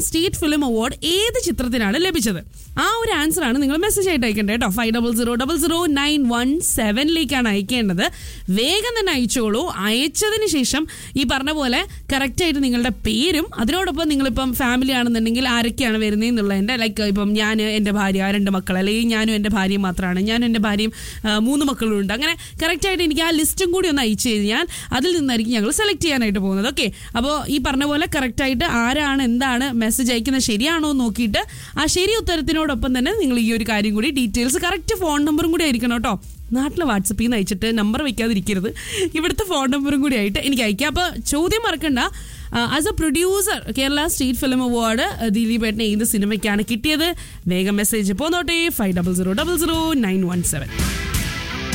state film award ഏത് ചിത്രത്തിനാണ് ലഭിച്ചത് ആ ഒരു ആൻസർ ആണ് നിങ്ങൾ മെസ്സേജ് ആയിട്ട് അയക്കേണ്ടത് കേട്ടോ five double zero double zero nine one സെവനിലേക്കാണ് അയക്കേണ്ടത് വേഗം തന്നെ അയച്ചോളൂ അയച്ചതിന് ശേഷം ഈ പറഞ്ഞ പോലെ കറക്റ്റ് ആയിട്ട് നിങ്ങളുടെ പേരും അതിനോടൊപ്പം നിങ്ങളിപ്പം ഫാമിലി ആണെന്നുണ്ടെങ്കിൽ ആരൊക്കെയാണ് വരുന്നതെന്നുള്ളതിൻ്റെ ലൈക്ക് ഇപ്പം ഞാൻ എൻ്റെ ഭാര്യ രണ്ട് മക്കൾ അല്ലെങ്കിൽ ഞാനും എൻ്റെ ഭാര്യയും മാത്രമാണ് ഞാനും എൻ്റെ ഭാര്യയും ആ, മൂന്ന് മക്കളും ഉണ്ട് അങ്ങനെ കറക്റ്റ് ആയിട്ട് എനിക്ക് ആ ലിസ്റ്റും കൂടി ഒന്ന് അയച്ചു കഴിഞ്ഞാൽ അതിൽ നിന്നായിരിക്കും ഞങ്ങൾ സെലക്ട് ചെയ്യാനായിട്ട് പോകുന്നത് ഓക്കെ അപ്പോൾ ഈ പറഞ്ഞ പോലെ കറക്റ്റ് ആയിട്ട് ആരാണ് എന്താണ് മെസ്സേജ് അയക്കുന്നത് ശരിയാണോ എന്ന് നോക്കിയിട്ട് ആ ശരി ഉത്തരത്തിനോടൊപ്പം തന്നെ നിങ്ങൾ ഈ ഒരു കാര്യം കൂടി ഡീറ്റെയിൽസ് കറക്റ്റ് ഫോൺ നമ്പറും കൂടി ആയിരിക്കണം കേട്ടോ നാട്ടിലെ വാട്സപ്പിൽ നിന്ന് അയച്ചിട്ട് നമ്പർ വെക്കാതിരിക്കരുത് ഇവിടുത്തെ ഫോൺ നമ്പറും കൂടി ആയിട്ട് എനിക്ക് അയക്കാം അപ്പോൾ ചോദ്യം മറക്കണ്ട as a producer Kerala state film award ദിലീപേട്ടന് ഏത് സിനിമയ്ക്കാണ് കിട്ടിയത് വേഗം മെസ്സേജ് പോന്നോട്ടെ five double zero double zero nine one seven